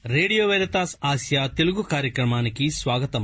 Radio Veritas Asia Telugu కార్యక్రమానికి స్వాగతం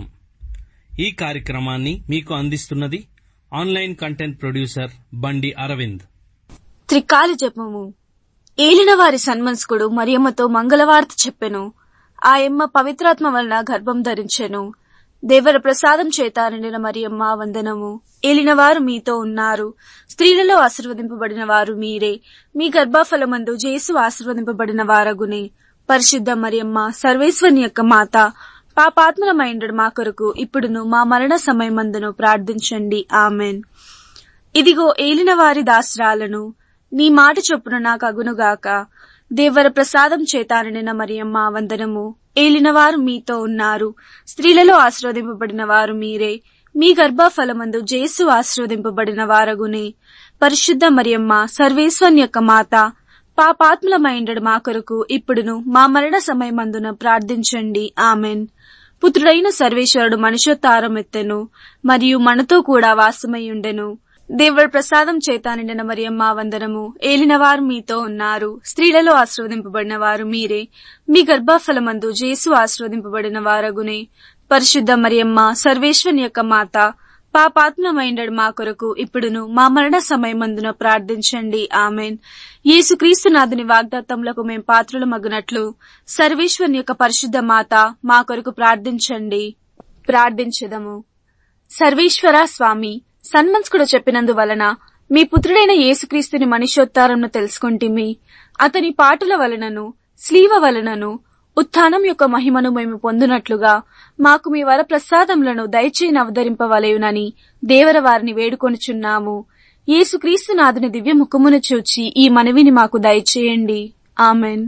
ఈ కార్యక్రమాన్ని మీకు అందిస్తున్నది ఆన్లైన్ కంటెంట్ ప్రొడ్యూసర్ బండి అరవింద్ త్రికాల జపము ఏలిన వారి సన్మనస్కుడు మరియమ్మతో మంగళవార్త చెప్పెను ఆ యమ్మ పవిత్రాత్మ వలన గర్భం ధరించెను దేవర ప్రసాదం చేత నిండిన మరియమ్మ వందనము ఏలినవారు మీతో ఉన్నారు స్త్రీలలో ఆశీర్వదింపబడిన వారు మీరే మీ గర్భఫలమందు జేసు ఆశీర్వదింపబడిన వారగునే పరిశుద్ధ మరియమ్మ సర్వేశ్వరుని యొక్క మాత పాపాత్మలమైండడు మా కొరకు ఇప్పుడును మా మరణ సమయమందును ప్రార్థించండి ఆమెన్ ఇదిగో ఏలిన వారి దాసరాలను నీ మాట చొప్పున నాకు అగునుగాక దేవర ప్రసాదం చేతాననిన మరియమ్మ వందనము ఏలినవారు మీతో ఉన్నారు స్త్రీలలో ఆశీర్వదింపబడిన వారు మీరే మీ గర్భఫలమందు జేసు ఆశీర్వదింపబడిన వారగునే పరిశుద్ధ మరియమ్మ సర్వేశ్వరుని యొక్క మాత పాపాత్ములమైండడు మా కొరకు ఇప్పుడును మా మరణ సమయమందున ప్రార్థించండి ఆమెన్ పుత్రుడైన సర్వేశ్వరుడు మనుషోత్తారం ఎత్తెను మరియు మనతో కూడా వాసమై ఉండెను దేవుడి ప్రసాదం చేత నిండిన మరియమ్మ వందనము ఏలినవారు మీతో ఉన్నారు స్త్రీలలో ఆశీర్వదింపబడిన వారు మీరే మీ గర్భఫలమందు జేసు ఆశీర్వదింపబడిన వారగునే పరిశుద్ధ మరియమ్మ సర్వేశ్వరుని యొక్క మాత పాపాత్మమైండడు మా కొరకు ఇప్పుడును మా మరణ సమయమందున ప్రార్థించండి ఆమెన్ యేసుక్రీస్తు నాథుని వాగ్దాత్తములకు మేం పాత్రలు మగునట్లు సర్వేశ్వరుని యొక్క పరిశుద్ధ మాత మా కొరకు ప్రార్థించండి ప్రార్థించదము సర్వేశ్వర స్వామి సన్మన్స్కుడు చెప్పినందువలన మీ పుత్రుడైన యేసుక్రీస్తుని మనుష్యోత్తారంను తెలుసుకుంటిమి అతని పాటుల వలనను స్లీవ వలనను ఉత్థానం యొక్క మహిమను మేము పొందునట్లుగా మాకు మీ వర ప్రసాదములను దయచేయని అవతరింపవలయునని దేవర వారిని వేడుకొనుచున్నాము యేసుక్రీస్తు నాథుని దివ్య ముఖమును చూచి ఈ మనవిని మాకు దయచేయండి ఆమెన్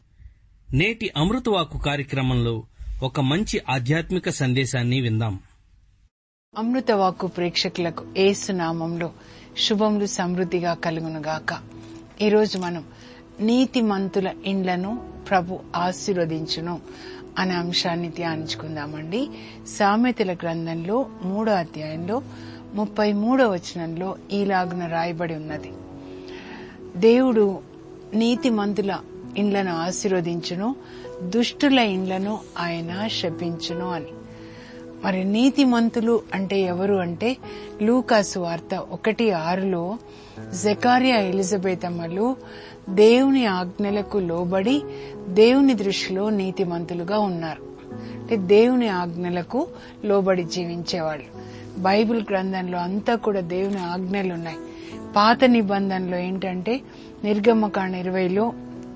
నేటి అమృతవాకు కార్యక్రమంలో ఒక మంచి ఆధ్యాత్మిక సందేశాన్ని విందాం అమృతవాక్కు ప్రేక్షకులకు ఏసునామంలో శుభములు సమృద్ధిగా కలుగునుగాక ఈరోజు మనం నీతిమంతుల ఇండ్లను ప్రభు ఆశీర్వదించును అనే అంశాన్ని ధ్యానించుకుందామండి సామెతల గ్రంథంలో మూడో అధ్యాయంలో ముప్పై మూడో వచనంలో ఈలాగున రాయబడి ఉన్నది దేవుడు నీతిమంతుల ఇండ్లను ఆశీర్వదించును దుష్టుల ఇండ్లను ఆయన శపించును అని మరి నీతిమంతులు అంటే ఎవరు అంటే లూకాసు వార్త ఒకటి ఆరులో జకారియా ఎలిజబెత్ అమ్మలు దేవుని ఆజ్ఞలకు లోబడి దేవుని దృష్టిలో నీతిమంతులుగా ఉన్నారు అంటే దేవుని ఆజ్ఞలకు లోబడి జీవించేవాళ్ళు బైబిల్ గ్రంథంలో అంతా కూడా దేవుని ఆజ్ఞలు ఉన్నాయి పాత నిబంధనలో ఏంటంటే నిర్గమకాండ ఇరవైలో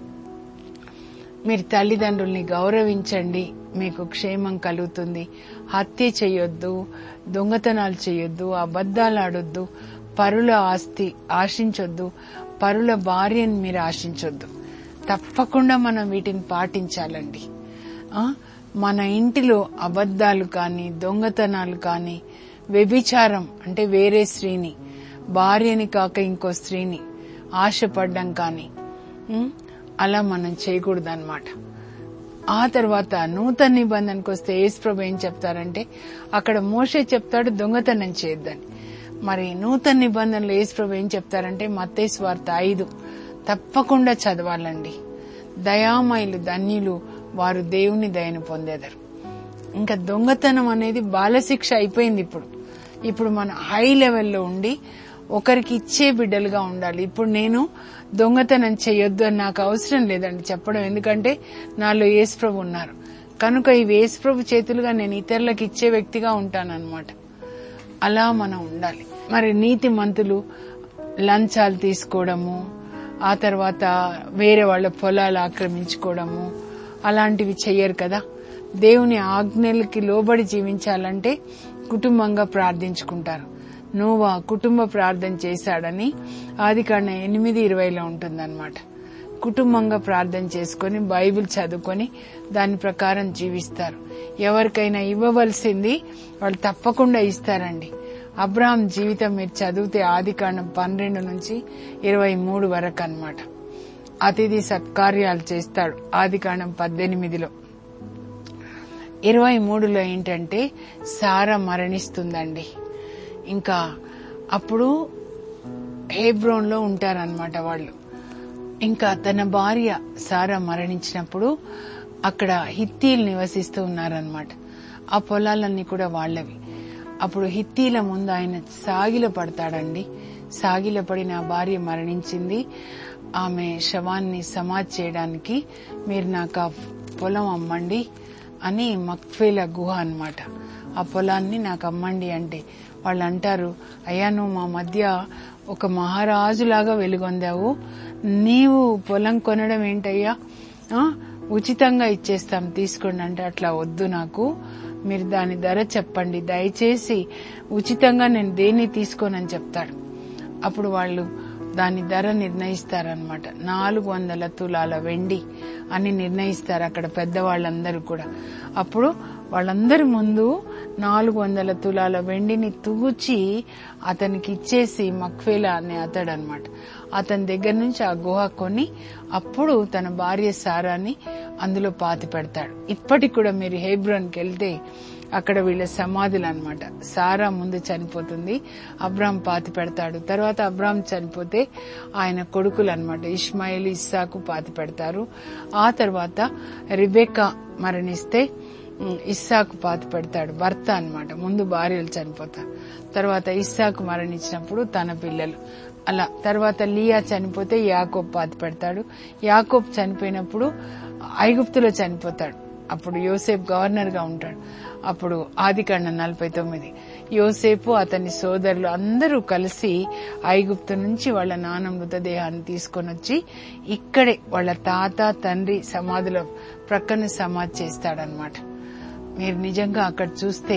మీరు తల్లిదండ్రుల్ని గౌరవించండి మీకు క్షేమం కలుగుతుంది హత్య చేయొద్దు దొంగతనాలు చేయొద్దు అబద్దాలు ఆడొద్దు పరుల ఆస్తి ఆశించొద్దు పరుల భార్యని మీరు ఆశించొద్దు తప్పకుండా మనం వీటిని పాటించాలండి ఆ మన ఇంటిలో అబద్దాలు కానీ దొంగతనాలు కానీ వ్యభిచారం అంటే వేరే స్త్రీని భార్యని కాక ఇంకో స్త్రీని ఆశపడ్డం కానీ ఉమ్, అలా మనం చేయకూడదు అనమాట ఆ తర్వాత నూతన నిబంధనకు వస్తే యేసుప్రభు ఏం చెప్తారంటే అక్కడ మోషే చెప్తాడు దొంగతనం చేయొద్దని మరి నూతన నిబంధనలు యేసుప్రభు ఏం చెప్తారంటే మత్తేసు వార్త ఐదు తప్పకుండా చదవాలండి దయామయులు ధన్యులు వారు దేవుని దయను పొందేదరు ఇంకా దొంగతనం అనేది బాలశిక్ష అయిపోయింది ఇప్పుడు ఇప్పుడు మన హై లెవెల్లో ఉండి ఒకరికి ఇచ్చే బిడ్డలుగా ఉండాలి ఇప్పుడు నేను దొంగతనం చేయొద్దు అని నాకు అవసరం లేదండి చెప్పడం ఎందుకంటే నాలో యేసుప్రభు ఉన్నారు కనుక ఈ యేసుప్రభు చేతులుగా నేను ఇతరులకు ఇచ్చే వ్యక్తిగా ఉంటానన్నమాట అలా మనం ఉండాలి మరి నీతి మంతులు లంచాలు తీసుకోవడము ఆ తర్వాత వేరే వాళ్ళ పొలాలు ఆక్రమించుకోవడము అలాంటివి చెయ్యరు కదా దేవుని ఆజ్ఞలకి లోబడి జీవించాలంటే కుటుంబంగా ప్రార్థించుకుంటారు నోవా కుటుంబ ప్రార్థన చేశాడని ఆది కాండ ఎనిమిది ఇరవైలో ఉంటుందన్నమాట కుటుంబంగా ప్రార్థన చేసుకొని బైబిల్ చదువుకొని దాని ప్రకారం జీవిస్తారు ఎవరికైనా ఇవ్వవలసింది వాళ్ళు తప్పకుండా ఇస్తారండి అబ్రహాం జీవితం మీరు చదివితే ఆది కాండం పన్నెండు నుంచి ఇరవై మూడు వరకు అనమాట అతిథి సత్కార్యాలు చేస్తాడు ఆది కాండం పద్దెనిమిదిలో ఇరవై మూడులో ఏంటంటే సారా మరణిస్తుందండి ఇంకా అప్పుడు హేబ్రోన్లో ఉంటారనమాట వాళ్ళు ఇంకా తన భార్య సారా మరణించినప్పుడు అక్కడ హిత్తీలు నివసిస్తూ ఉన్నారనమాట ఆ పొలాలన్నీ కూడా వాళ్ళవి అప్పుడు హిత్తీల ముందు ఆయన సాగిల పడతాడండి సాగిల పడి నా భార్య మరణించింది ఆమె శవాన్ని సమాధి చేయడానికి మీరు నాకు ఆ పొలం అమ్మండి అని మక్ఫేల గుహ అన్నమాట ఆ పొలాన్ని నాకు అమ్మండి అంటే వాళ్ళు అంటారు అయ్యా నువ్వు మా మధ్య ఒక మహారాజులాగా వెలుగొందావు నీవు పొలం కొనడం ఏంటయ్యా ఆ, ఉచితంగా ఇచ్చేస్తాం తీసుకోండి అంటే అట్లా వద్దు నాకు మీరు దాని ధర చెప్పండి దయచేసి ఉచితంగా నేను దేన్ని తీసుకోనని చెప్తాడు అప్పుడు వాళ్ళు దాని ధర నిర్ణయిస్తారనమాట నాలుగు వందల తులాల వెండి అని నిర్ణయిస్తారు అక్కడ పెద్దవాళ్ళందరూ కూడా అప్పుడు వాళ్ళందరి ముందు నాలుగు వందల తులాల వెండిని తూచి అతనికి ఇచ్చేసి మక్ఫేలా అనే అతడు అనమాట అతని దగ్గర నుంచి ఆ గుహ కొని అప్పుడు తన భార్య సారాని అందులో పాతి పెడతాడు ఇప్పటికి కూడా మీరు హేబ్రోన్కి వెళ్తే అక్కడ వీళ్ళ సమాధులు అన్నమాట సారా ముందు చనిపోతుంది అబ్రాం పాతి పెడతాడు తర్వాత అబ్రాం చనిపోతే ఆయన కొడుకులు అనమాట ఇస్మాయిల్ ఇస్సాకు పాతి పెడతారు ఆ తర్వాత రిబెకా మరణిస్తే ఉమ్, ఇస్సాకు పాతి పెడతాడు భర్త అన్నమాట ముందు భార్యలు చనిపోతారు తర్వాత ఇస్సాకు మరణించినప్పుడు తన పిల్లలు అలా తర్వాత లియా చనిపోతే యాకోబ్ పాతి పెడతాడు యాకోబ్ చనిపోయినప్పుడు ఐగుప్తులో చనిపోతాడు అప్పుడు యోసేపు గవర్నర్ గా ఉంటాడు అప్పుడు ఆదికాండ నలభై తొమ్మిది యోసేపు అతని సోదరులు అందరూ కలిసి ఐగుప్తు నుంచి వాళ్ళ నాన్న మృతదేహాన్ని తీసుకొని వచ్చి ఇక్కడే వాళ్ళ తాత తండ్రి సమాధుల ప్రక్కన సమాధి చేస్తాడనమాట మీరు నిజంగా అక్కడ చూస్తే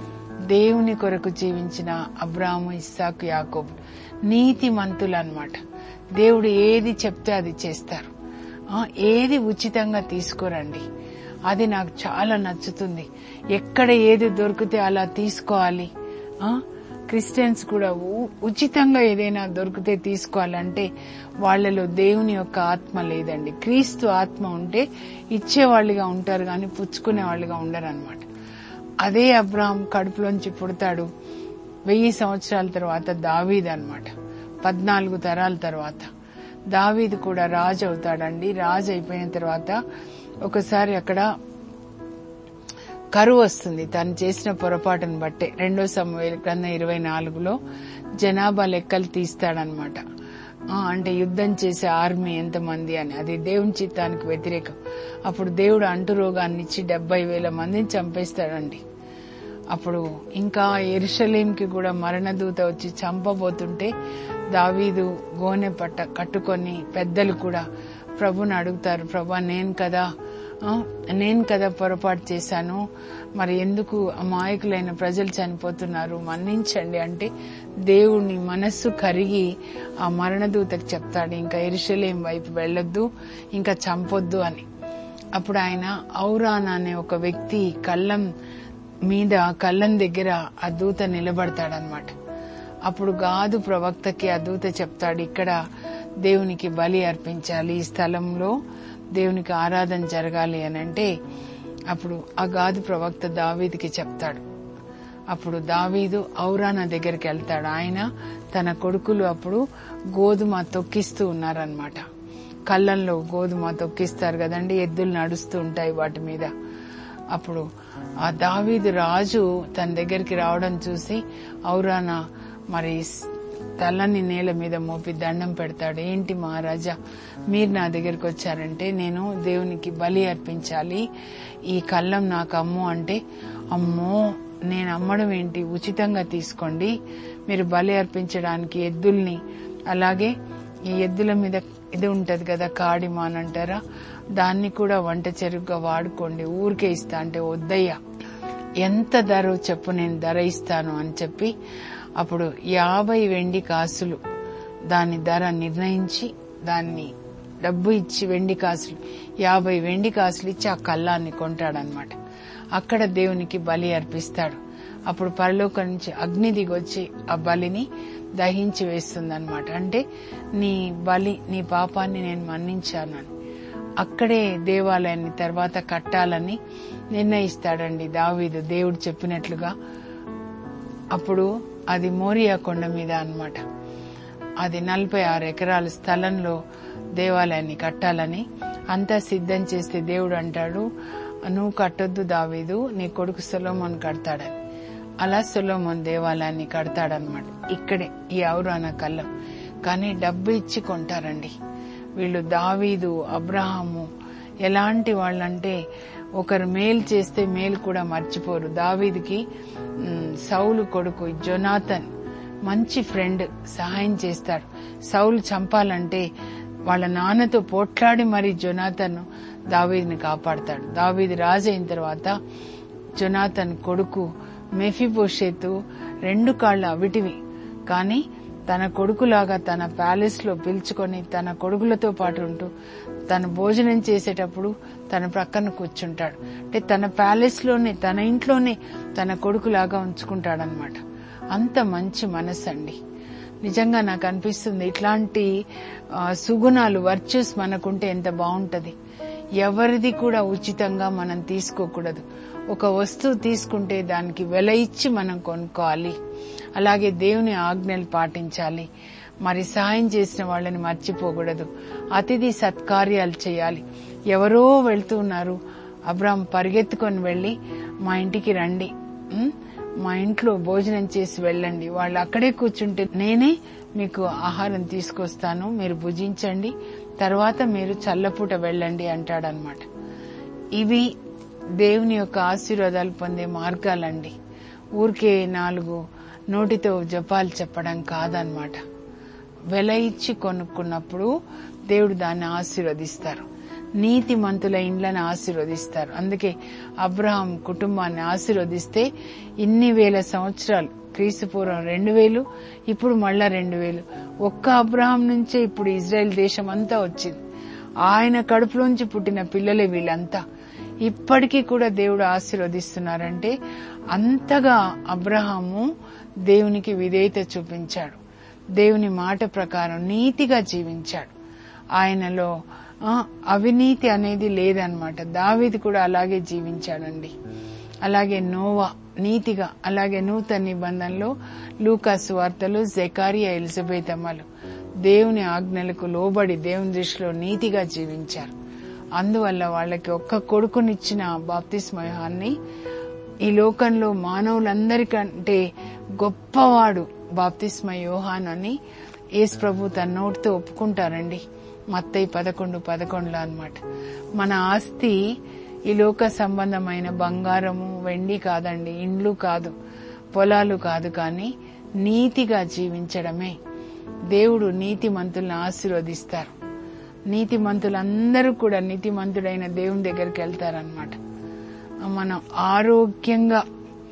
దేవుని కొరకు జీవించిన అబ్రాహము ఇస్సాకు యాకోబు నీతి మంతులు అనమాట దేవుడు ఏది చెప్తే అది చేస్తారు ఆ, ఏది ఉచితంగా తీసుకోరండి అది నాకు చాలా నచ్చుతుంది ఎక్కడ ఏది దొరికితే అలా తీసుకోవాలి ఆ క్రిస్టియన్స్ కూడా ఉ- ఉచితంగా ఏదైనా దొరికితే తీసుకోవాలంటే వాళ్ళలో దేవుని యొక్క ఆత్మ లేదండి క్రీస్తు ఆత్మ ఉంటే ఇచ్చేవాళ్ళుగా ఉంటారు కానీ పుచ్చుకునే వాళ్ళుగా ఉండరు అనమాట అదే అబ్రాహం కడుపులోంచి పుడతాడు వెయ్యి సంవత్సరాల తర్వాత దావీద్ అన్నమాట పద్నాలుగు తరాల తర్వాత దావీద్ కూడా రాజు అవుతాడండి రాజు అయిపోయిన తర్వాత ఒకసారి అక్కడ కరువు వస్తుంది తను చేసిన పొరపాటును బట్టే రెండో సమవేల గ్రంథం ఇరవై నాలుగులో జనాభా లెక్కలు తీస్తాడనమాట ఆ, అంటే యుద్ధం చేసే ఆర్మీ ఎంతమంది అని అది దేవుని చిత్తానికి వ్యతిరేకం అప్పుడు దేవుడు అంటు రోగాన్ని ఇచ్చి డెబ్బై వేల మందిని చంపేస్తాడండి అప్పుడు ఇంకా ఎరుషలేంకి కూడా మరణదూత వచ్చి చంపబోతుంటే దావీదు గోనె పట్ట కట్టుకొని పెద్దలు కూడా ప్రభుని అడుగుతారు ప్రభా నేను కదా ఆ, నేను కదా పొరపాటు చేశాను మరి ఎందుకు అమాయకులైన ప్రజలు చనిపోతున్నారు మన్నించండి అంటే దేవుని మనస్సు కరిగి ఆ మరణదూతకు చెప్తాడు ఇంకా ఎరుషలేం వైపు వెళ్ళొద్దు ఇంకా చంపొద్దు అని అప్పుడు ఆయన ఔరాన్ అనే ఒక వ్యక్తి కళ్ళం మీద కళ్ళం దగ్గర ఆ దూత నిలబడతాడనమాట అప్పుడు గాదు ప్రవక్తకి ఆ దూత చెప్తాడు ఇక్కడ దేవునికి బలి అర్పించాలి ఈ స్థలంలో దేవునికి ఆరాధన జరగాలి అని అంటే అప్పుడు ఆ గాదు ప్రవక్త దావీదికి చెప్తాడు అప్పుడు దావీదు ఔరానా దగ్గరికి వెళ్తాడు ఆయన తన కొడుకులు అప్పుడు గోధుమ తొక్కిస్తూ ఉన్నారనమాట కళ్ళంలో గోధుమ తొక్కిస్తారు కదండి ఎద్దులు నడుస్తూ ఉంటాయి వాటి మీద అప్పుడు ఆ దావీదు రాజు తన దగ్గరికి రావడం చూసి ఔరానా మరి తలని నేల మీద మోపి దండం పెడతాడు ఏంటి మహారాజా మీరు నా దగ్గరికి వచ్చారంటే నేను దేవునికి బలి అర్పించాలి ఈ కళ్ళం నాకు అమ్ము అంటే అమ్మో నేను అమ్మడం ఏంటి ఉచితంగా తీసుకోండి మీరు బలి అర్పించడానికి ఎద్దుల్ని అలాగే ఈ ఎద్దుల మీద ఇది ఉంటది కదా కాడిమా అని అంటారా దాన్ని కూడా వంట చెరుగ్గా వాడుకోండి ఊరికే ఇస్తా అంటే వద్దయ్యా ఎంత ధర చెప్పు నేను ధర ఇస్తాను అని చెప్పి అప్పుడు యాభై వెండి కాసులు దాని ధర నిర్ణయించి దాన్ని డబ్బు ఇచ్చి వెండి కాసులు యాభై వెండి కాసులు ఇచ్చి ఆ కళ్ళాన్ని కొంటాడనమాట అక్కడ దేవునికి బలి అర్పిస్తాడు అప్పుడు పరలోకం నుంచి అగ్ని దిగొచ్చి ఆ బలిని దహించి వేస్తుందన్నమాట అంటే నీ బలి నీ పాపాన్ని నేను మన్నించానని అక్కడే దేవాలయాన్ని తర్వాత కట్టాలని నిర్ణయిస్తాడండి దావీదు దేవుడు చెప్పినట్లుగా అప్పుడు అది మోరియా కొండ మీద అన్నమాట అది నలభై ఆరు ఎకరాల స్థలంలో దేవాలయాన్ని కట్టాలని అంతా సిద్ధం చేస్తే దేవుడు అంటాడు నువ్వు కట్టొద్దు దావీదు నీ కొడుకు సొలోమోన్ కడతాడని అలా సొలోమోన్ దేవాలయాన్ని కడతాడనమాట ఇక్కడే ఈ ఔరాన కళ్ళం కానీ డబ్బు ఇచ్చి కొంటారండి వీళ్ళు దావీదు అబ్రహాము ఎలాంటి వాళ్ళంటే ఒకరు మేలు చేస్తే మేలు కూడా మర్చిపోరు దావీదికి మ్, సౌలు కొడుకు జొనాథన్ మంచి ఫ్రెండ్ సహాయం చేస్తాడు సౌలు చంపాలంటే వాళ్ళ నాన్నతో పోట్లాడి మరి జొనాథన్ దావీదిని కాపాడతాడు దావీది రాజు అయిన తర్వాత జొనాథన్ కొడుకు మెఫిబోషేతు రెండు కాళ్ళ అవిటివి కానీ తన కొడుకులాగా తన ప్యాలెస్ లో పిలుచుకొని తన కొడుకులతో పాటు ఉంటూ తన భోజనం చేసేటప్పుడు తన ప్రక్కన కూర్చుంటాడు అంటే తన ప్యాలెస్ లోనే తన ఇంట్లోనే తన కొడుకులాగా ఉంచుకుంటాడనమాట అంత మంచి మనసు అండి నిజంగా నాకు అనిపిస్తుంది ఇట్లాంటి ఆ, సుగుణాలు వర్చ్యూస్ మనకుంటే ఎంత బాగుంటది ఎవరిది కూడా ఉచితంగా మనం తీసుకోకూడదు ఒక వస్తువు తీసుకుంటే దానికి వెల ఇచ్చి మనం కొనుక్కోవాలి అలాగే దేవుని ఆజ్ఞలు పాటించాలి మరి సహాయం చేసిన వాళ్ళని మర్చిపోకూడదు అతిథి సత్కార్యాలు చేయాలి ఎవరో వెళ్తూ ఉన్నారు అబ్రాహం పరిగెత్తుకొని వెళ్లి మా ఇంటికి రండి ఉం? మా ఇంట్లో భోజనం చేసి వెళ్ళండి వాళ్ళు అక్కడే కూర్చుంటే నేనే మీకు ఆహారం తీసుకొస్తాను మీరు భుజించండి తర్వాత మీరు చల్లపూట వెళ్ళండి అంటాడనమాట ఇవి దేవుని యొక్క ఆశీర్వాదాలు పొందే మార్గాలండి ఊరికే నాలుగు నోటితో జపాలు చెప్పడం కాదనమాట వెల ఇచ్చి కొనుక్కున్నప్పుడు దేవుడు దాన్ని ఆశీర్వదిస్తారు నీతి మంతుల ఇండ్లను ఆశీర్వదిస్తారు అందుకే అబ్రహాం కుటుంబాన్ని ఆశీర్వదిస్తే ఇన్ని వేల సంవత్సరాలు క్రీస్తు పూర్వం రెండు వేలు ఇప్పుడు మళ్ళా రెండు వేలు ఒక్క అబ్రహాం నుంచే ఇప్పుడు ఇజ్రాయెల్ దేశం అంతా వచ్చింది ఆయన కడుపులోంచి పుట్టిన పిల్లలే వీళ్ళంతా ఇప్పటికీ కూడా దేవుడు ఆశీర్వదిస్తున్నారంటే అంతగా అబ్రహాము దేవునికి విధేయత చూపించాడు దేవుని మాట ప్రకారం నీతిగా జీవించాడు ఆయనలో ఆ, అవినీతి అనేది లేదనమాట దావీది కూడా అలాగే జీవించాడండి అలాగే నోవా నీతిగా అలాగే నూతన నిబంధనలో లూకాసు వార్తలు జెకారియా ఎలిజబెత్ అమ్మలు దేవుని ఆజ్ఞలకు లోబడి దేవుని దృష్టిలో నీతిగా జీవించారు అందువల్ల వాళ్ళకి ఒక్క కొడుకునిచ్చిన బాప్తిస్మయాన్ని ఈ లోకంలో మానవులందరికంటే గొప్పవాడు బాప్తిస్మ యోహాన్ అని యేసు ప్రభు తన నోటితో ఒప్పుకుంటారండి మత్తయి పదకొండు పదకొండులో అన్నమాట మన ఆస్తి ఈ లోక సంబంధమైన బంగారము వెండి కాదండి ఇండ్లు కాదు పొలాలు కాదు కానీ నీతిగా జీవించడమే దేవుడు నీతిమంతుల్ని ఆశీర్వదిస్తారు నీతిమంతులందరూ కూడా నీతిమంతుడైన దేవుని దగ్గరికి వెళ్తారనమాట మనం ఆరోగ్యంగా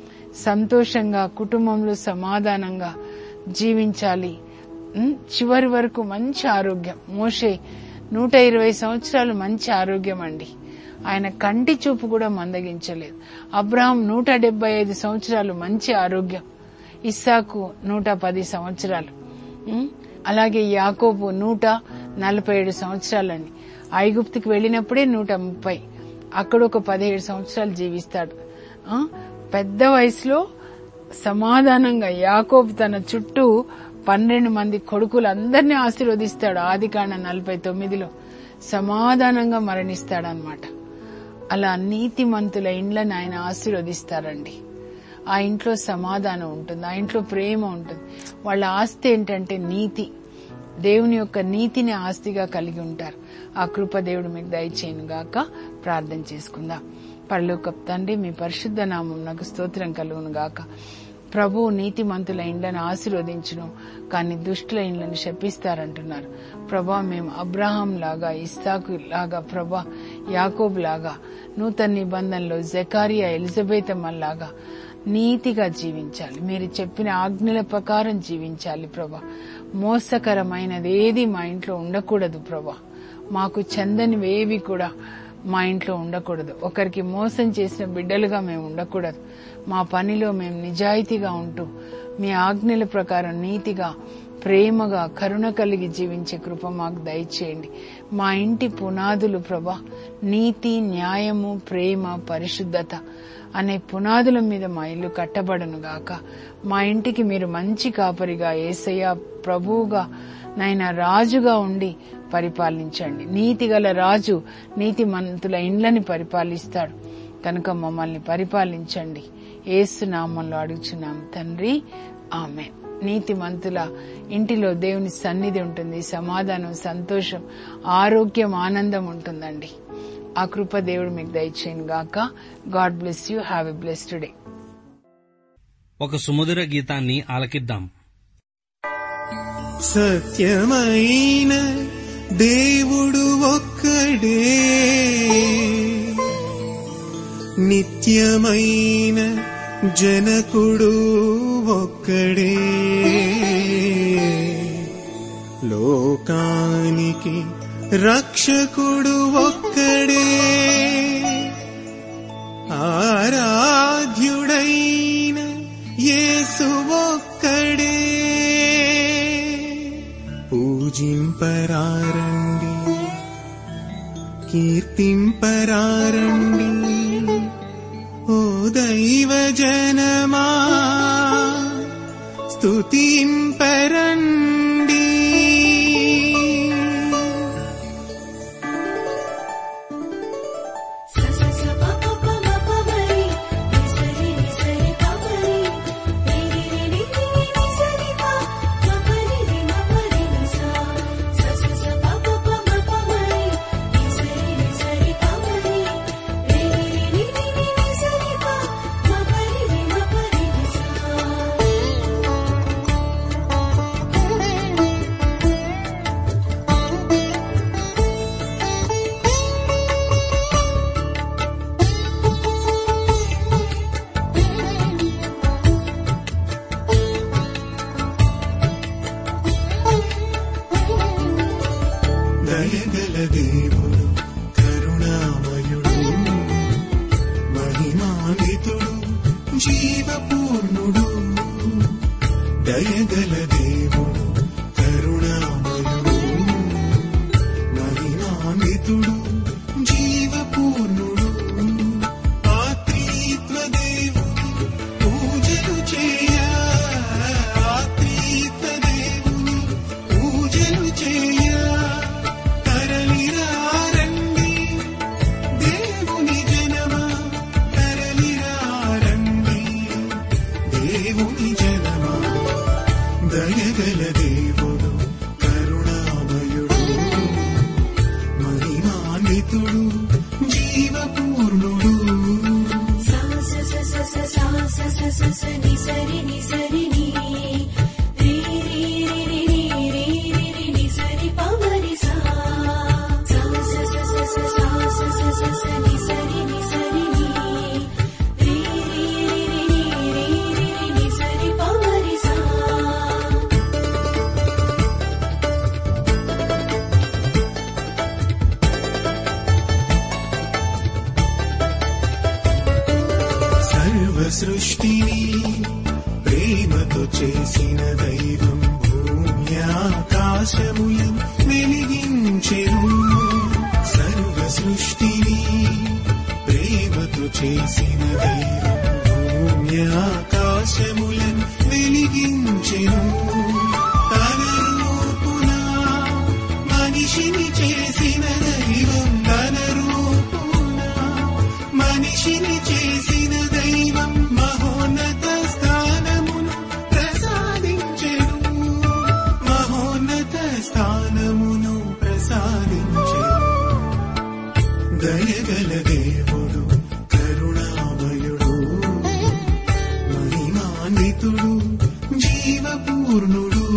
సంతోషంగా కుటుంబంలో సమాధానంగా జీవించాలి ఉమ్, చివరి వరకు మంచి ఆరోగ్యం మోషే నూట ఇరవై సంవత్సరాలు మంచి ఆరోగ్యం అండి ఆయన కంటి చూపు కూడా మందగించలేదు అబ్రహాం నూట డెబ్బై ఐదు సంవత్సరాలు మంచి ఆరోగ్యం ఇస్సాకు నూట పది సంవత్సరాలు ఉమ్, అలాగే యాకోబు నూట నలభై ఏడు సంవత్సరాలండి ఐగుప్తుకి వెళ్ళినప్పుడే నూట ముప్పై అక్కడ ఒక పదిహేడు సంవత్సరాలు జీవిస్తాడు ఆ, పెద్ద వయసులో సమాధానంగా యాకోబు తన చుట్టూ పన్నెండు మంది కొడుకులందరినీ ఆశీర్వదిస్తాడు ఆది కాండ నలభై తొమ్మిదిలో సమాధానంగా మరణిస్తాడనమాట అలా నీతిమంతుల ఇండ్లను ఆయన ఆశీర్వదిస్తారండి ఆ ఇంట్లో సమాధానం ఉంటుంది ఆ ఇంట్లో ప్రేమ ఉంటుంది వాళ్ళ ఆస్తి ఏంటంటే నీతి దేవుని యొక్క నీతిని ఆస్తిగా కలిగి ఉంటారు ఆ కృప దేవుడు మీకు దయచేయను గాక ప్రార్థన చేసుకుందాం పరలోక తండ్రి మీ పరిశుద్ధ నామం నాకు స్తోత్రం కలుగును గాక ప్రభువు నీతిమంతుల ఇండ్లను ఆశీర్వదించును కానీ దుష్టుల ఇండ్లను శపిస్తారంటున్నారు ప్రభా మేము అబ్రహాం లాగా ఇస్సాకు లాగా ప్రభా యాకోబ్ లాగా నూతన నిబంధనలో జకారియా ఎలిజబెత్ లాగా నీతిగా జీవించాలి మీరు చెప్పిన ఆజ్ఞల ప్రకారం జీవించాలి ప్రభా మోసకరమైనది ఏది మా ఇంట్లో ఉండకూడదు ప్రభా మాకు చెందనివేవి కూడా మా ఇంట్లో ఉండకూడదు ఒకరికి మోసం చేసిన బిడ్డలుగా మేము ఉండకూడదు మా పనిలో మేము నిజాయితీగా ఉంటూ మీ ఆజ్ఞల ప్రకారం నీతిగా ప్రేమగా కరుణ కలిగి జీవించే కృప మాకు దయచేయండి మా ఇంటి పునాదులు ప్రభా నీతి న్యాయము ప్రేమ పరిశుద్ధత అనే పునాదుల మీద మా ఇల్లు కట్టబడను గాక మా ఇంటికి మీరు మంచి కాపరిగా ఏసయ్య ప్రభువుగా నైనా రాజుగా ఉండి పరిపాలించండి నీతిగల రాజు నీతిమంతుల ఇండ్లని పరిపాలిస్తాడు కనుక మమ్మల్ని పరిపాలించండి ఏసు నామంలో అడుగుచున్నాం తండ్రి ఆమె నీతిమంతుల ఇంటిలో దేవుని సన్నిధి ఉంటుంది సమాధానం సంతోషం ఆరోగ్యం ఆనందం ఉంటుందండి ఆ కృప దేవుడు మీకు దయచేయను గాక God bless you have a blessed day ఒక సుమధుర గీతాన్ని ఆలకిద్దాం సత్యమైన దేవుడు ఒక్కడే నిత్యమైన జనకుడు ఒక్కడే లోకానికి రక్షకుడు ఒక్కడే ఆరాధ్యుడైన యేసు ఒక్కడే పూజింపరారండి కీర్తింపరారండి ఓ దైవ జనమా స్తుతింపరండి స స స ప ప ప మ ప మ రి ని స రి ని స రి ప మ రి రి రి రి రి రి ని స రి ప మ ప రి రి మ ప రి ని స స స స ప ప ప మ ప మ రి ని స రి ని స రి ప మ రి రి రి రి రి రి ని స రి ప మ ప రి రి మ ప రి ని స దయగల దేవుడు కరుణామయుడు మహిమాన్వితుడు జీవపూర్ణుడు దయగల దేవుడు కరుణామయుడు మహిమాన్వితుడు జీవపూర్ణుడు ఆత్రీత్వ దేవుని పూజలు చేయ ఆత్రీత్వ దేవుని పూజలు చేయ తరలిరారండి దేవుని జనమా తరలిరారండి దేవుని జనమా దయగల దేవుడు కరుణామయుడు మహిమాన్వితుడు జీవపూర్ణుడు సా స స స స సా స స స స ని స రి ని స రి ని రి రి రి రి రి రి రి రి ని స రి ప మ రి సా సా స స స స సా స స స స ని స రి ని స రి ని రి రి రి రి రి రి రి రి ని స రి ప మ రి సా సర్వ సృష్టిని ప్రేమతో చేసిన దైవం భూమి ఆకాశములను వెలిగించెను సర్వ సృష్టిని ప్రేమతో చేసిన దైవం భూమి ఆకాశములను వెలిగించెను తన రూపున మనిషిని చేసిన దైవం తన రూపున మనిషిని చేసిన దైవం మహోన్నత స్థానమును ప్రసాదించెను మహోన్నత స్థానమును ప్రసాదించెను దయగల దేవుడు కరుణామయుడు మహిమాన్వితుడు జీవపూర్ణుడు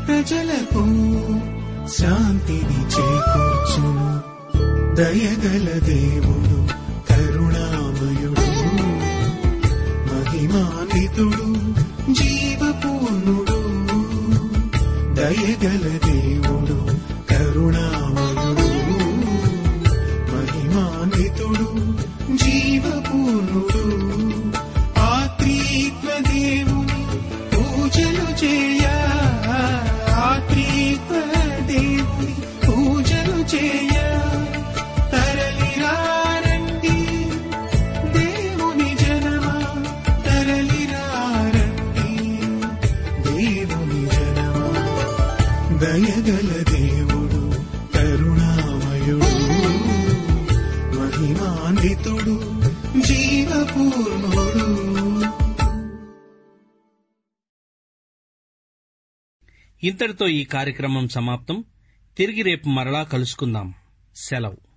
ప్రజలకు శాంతిని చేకూర్చును దయగల దేవుడు కరుణామయుడు మహిమాన్వితుడు జీవపూర్ణుడు దయగల దేవుడు కరుణామయుడు మహిమాన్వితుడు జీవపూర్ణుడు ఆత్రీత్వ దేవుని పూజలు చేయ ఆత్రీత్వ దేవుని పూజలు చేయ తరలిరారండి దేవుని జనమా తరలిరారండి దేవుని జనమా దయగల దేవుడు కరుణామయుడు మహిమాన్వితుడు జీవపూర్ణుడు ఇంతటితో ఈ కార్యక్రమం సమాప్తం తిరిగి రేపు మరలా కలుసుకుందాం సెలవు